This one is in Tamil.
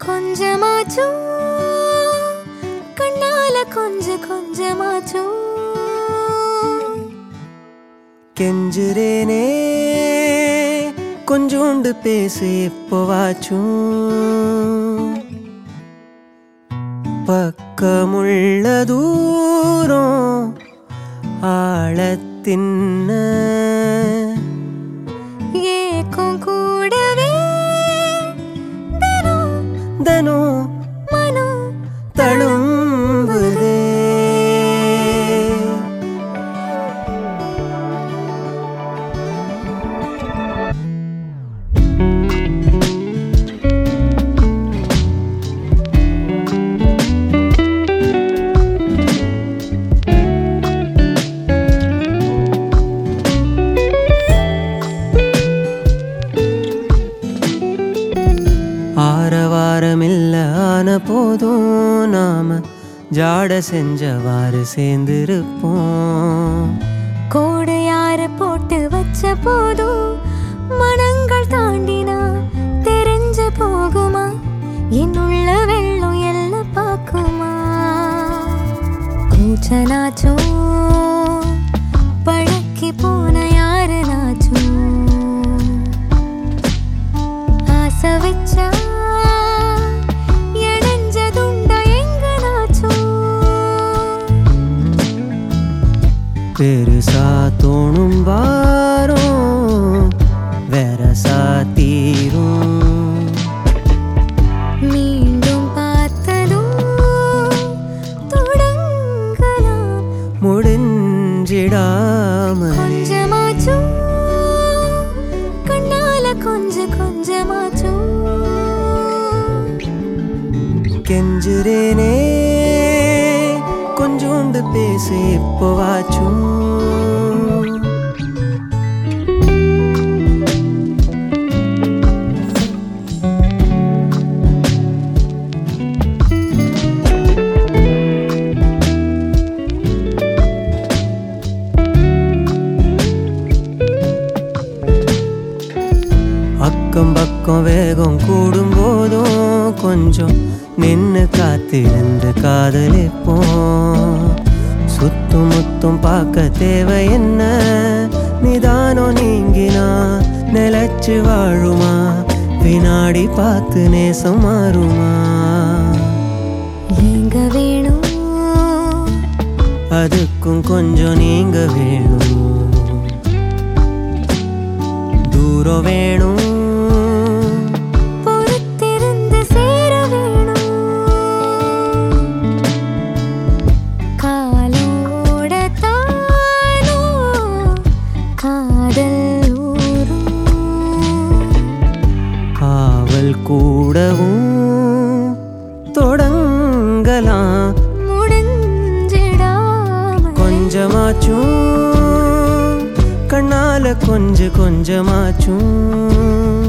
கொஞ்சமாச்சும் கண்ணால கொஞ்ச கொஞ்சமாச்சும் கெஞ்சுறேனே கொஞ்சோண்டு பேசு எப்போவாச்சும் பக்கமுள்ள தூரம் ஆழத்தின்ன ஏக்கம் கூடவே தினம் தனம் மனம் தழும்புதே ஆரவாரமில்ல ஆன போதும் நாம ஜாட செஞ்சவாறு சேர்ந்திருப்போம் கோடு யார போட்டு வச்ச போதும் மனங்கள் தாண்டினா தெரிஞ்ச போகுமா என்னுள்ள வெள்ளம் எல்ல பாக்குமா கூச்சலாச்சும் பழக்கி போன யாரு நாச்சும் ஆசை வச்சா எடைஞ்சதுண்டா எங்க நாச்சும் பெருசா தோணும் வாரம் வெரசா தீரும் மீண்டும் பார்த்ததும் தொடங்கலாம் முடிஞ்சிடாமலே கொஞ்சமாச்சும் கண்ணால கொஞ்ச கொஞ்சமாச்சும் கெஞ்சுறேனே கொஞ்சோண்டு பேசு எப்போவாச்சும் அக்கம் பக்கம் வேகம் கூடும் போதும் கொஞ்சம் நின்னு காத்திருந்து காதலிப்போம் சுத்தும் முத்தும் பார்க்க தேவை என்ன நிதானம் நீங்கினா நிலைச்சு வாழுமா வினாடி பார்த்து நேசம் மாறுமா எங்க வேணும் அதுக்கும் கொஞ்சம் நீங்க வேணும் தூரம் வேணும் பொறுத்திருந்து சேர வேணும் காலோட தானோ காதல் ஊரும் காவல் கூடவும் தொடங்கலாம் முடிஞ்சிடாம கொஞ்சமாச்சும் கண்ணால கொஞ்ச கொஞ்சமாச்சும்